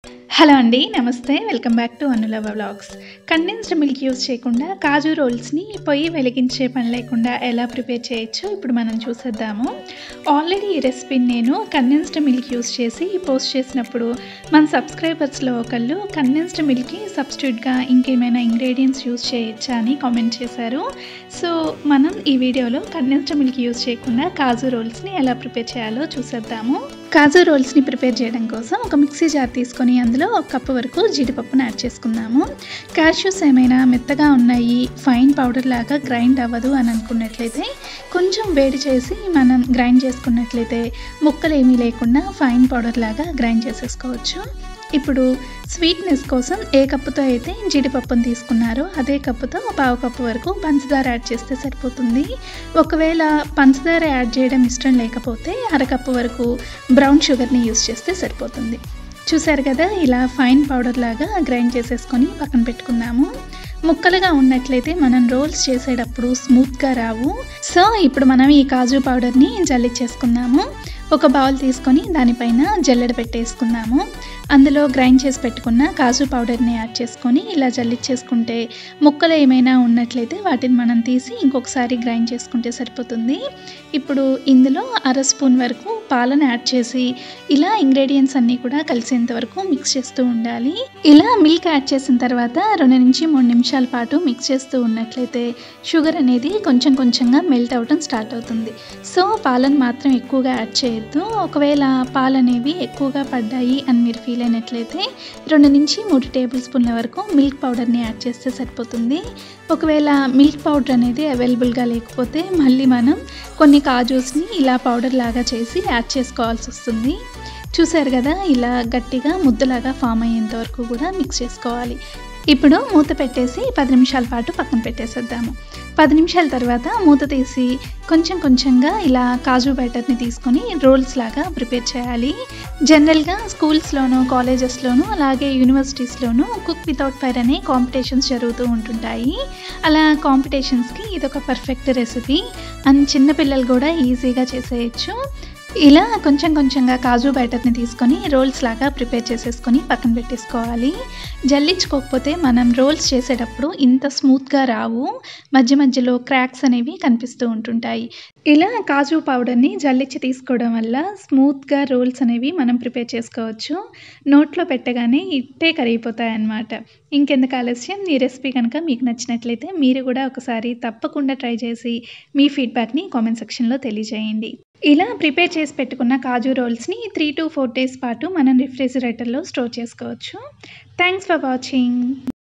hello అండి నమస్తే welcome back to Anulava vlogs condensed milk use చేయకుండా కాజు రోల్స్ని పొయ్యి వెలిగించే పని లేకుండా ఎలా ప్రిపేర్ చేయొచ్చో ఇప్పుడు మనం చూసేద్దాము ఆల్రెడీ ఈ రెసిపీని నేను కండెన్స్డ్ మిల్క్ యూస్ చేసి పోస్ట్ చేసినప్పుడు మన సబ్స్క్రైబర్స్లో ఒకళ్ళు కండెన్స్డ్ మిల్క్కి సబ్స్టిట్యూట్గా ఇంకేమైనా ఇంగ్రీడియంట్స్ యూస్ చేయొచ్చా అని కామెంట్ చేశారు సో మనం ఈ వీడియోలో కండెన్స్డ్ మిల్క్ యూస్ చేయకుండా కాజు రోల్స్ని ఎలా ప్రిపేర్ చేయాలో చూసేద్దాము కాజు రోల్స్ని ప్రిపేర్ చేయడం కోసం ఒక మిక్సీ జార్ తీసుకొని అందులో ఒక కప్పు వరకు జీడిపప్పును యాడ్ చేసుకుందాము క్యాష్యూస్ ఏమైనా మెత్తగా ఉన్నాయి ఫైన్ పౌడర్ లాగా గ్రైండ్ అవ్వదు అని అనుకున్నట్లయితే కొంచెం వేడి చేసి మనం గ్రైండ్ చేసుకున్నట్లయితే ముక్కలు ఏమీ లేకుండా ఫైన్ పౌడర్ లాగా గ్రైండ్ చేసేసుకోవచ్చు ఇప్పుడు స్వీట్నెస్ కోసం ఏ కప్పుతో అయితే జీడిపప్పును తీసుకున్నారో అదే కప్పుతో పావు కప్పు వరకు పంచదార యాడ్ చేస్తే సరిపోతుంది ఒకవేళ పంచదార యాడ్ చేయడం ఇష్టం లేకపోతే అరకప్పు వరకు బ్రౌన్ షుగర్ని యూస్ చేస్తే సరిపోతుంది చూసారు కదా ఇలా ఫైన్ పౌడర్ లాగా గ్రైండ్ చేసేసుకొని పక్కన పెట్టుకుందాము ముక్కలుగా ఉన్నట్లయితే మనం రోల్స్ చేసేటప్పుడు స్మూత్గా రావు సో ఇప్పుడు మనం ఈ కాజు పౌడర్ని జల్లిచ్చేసుకుందాము ఒక బౌల్ తీసుకొని దానిపైన జల్లెడ పెట్టేసుకుందాము అందులో గ్రైండ్ చేసి పెట్టుకున్న కాజు పౌడర్ని యాడ్ చేసుకొని ఇలా జల్లిచ్చేసుకుంటే ముక్కలు ఏమైనా ఉన్నట్లయితే వాటిని మనం తీసి ఇంకొకసారి గ్రైండ్ చేసుకుంటే సరిపోతుంది ఇప్పుడు ఇందులో అర స్పూన్ వరకు పాలను యాడ్ చేసి ఇలా ఇంగ్రీడియంట్స్ అన్నీ కూడా కలిసేంత వరకు మిక్స్ చేస్తూ ఉండాలి ఇలా మిల్క్ యాడ్ చేసిన తర్వాత రెండు నుంచి మూడు నిమిషాల పాటు మిక్స్ చేస్తూ ఉన్నట్లయితే షుగర్ అనేది కొంచెం కొంచెంగా మెల్ట్ అవ్వడం స్టార్ట్ అవుతుంది సో పాలను మాత్రం ఎక్కువగా యాడ్ చేయొద్దు ఒకవేళ పాలు అనేవి ఎక్కువగా పడ్డాయి అని మీరు ఫీల్ అయినట్లయితే రెండు నుంచి మూడు టేబుల్ స్పూన్ల వరకు మిల్క్ పౌడర్ని యాడ్ చేస్తే సరిపోతుంది ఒకవేళ మిల్క్ పౌడర్ అనేది అవైలబుల్గా లేకపోతే మళ్ళీ మనం కొన్ని కాజూస్ని ఇలా పౌడర్ లాగా చేసి యాడ్ చేసుకోవాల్సి వస్తుంది చూసారు కదా ఇలా గట్టిగా ముద్దలాగా ఫామ్ అయ్యేంత వరకు కూడా మిక్స్ చేసుకోవాలి ఇప్పుడు మూత పెట్టేసి పది నిమిషాల పాటు పక్కన పెట్టేసేద్దాము పది నిమిషాల తర్వాత మూత తీసి కొంచెం కొంచెంగా ఇలా కాజు బ్యాటర్ని తీసుకొని రోల్స్ లాగా ప్రిపేర్ చేయాలి జనరల్గా స్కూల్స్లోనూ కాలేజెస్లోనూ అలాగే యూనివర్సిటీస్లోనూ కుక్ వితౌట్ ఫైర్ అనే కాంపిటీషన్స్ జరుగుతూ ఉంటుంటాయి అలా కాంపిటీషన్స్కి ఇది ఒక పర్ఫెక్ట్ రెసిపీ అండ్ చిన్నపిల్లలు కూడా ఈజీగా చేసేయచ్చు ఇలా కొంచెం కొంచెంగా కాజు బ్యాటర్ని తీసుకొని రోల్స్ లాగా ప్రిపేర్ చేసేసుకొని పక్కన పెట్టేసుకోవాలి జల్లించుకోకపోతే మనం రోల్స్ చేసేటప్పుడు ఇంత స్మూత్గా రావు మధ్య మధ్యలో క్రాక్స్ అనేవి కనిపిస్తూ ఉంటుంటాయి ఇలా కాజు పౌడర్ని జల్లించి తీసుకోవడం వల్ల స్మూత్గా రోల్స్ అనేవి మనం ప్రిపేర్ చేసుకోవచ్చు నోట్లో పెట్టగానే ఇట్టే కరిగిపోతాయి అన్నమాట ఇంకెందుకు ఆలస్యం ఈ రెసిపీ కనుక మీకు నచ్చినట్లయితే మీరు కూడా ఒకసారి తప్పకుండా ట్రై చేసి మీ ఫీడ్బ్యాక్ని కామెంట్ సెక్షన్లో తెలియజేయండి ఇలా ప్రిపేర్ చేసి పెట్టుకున్న కాజు రోల్స్ని త్రీ టు ఫోర్ డేస్ పాటు మనం రిఫ్రిజిరేటర్లో స్టోర్ చేసుకోవచ్చు థ్యాంక్స్ ఫర్ వాచింగ్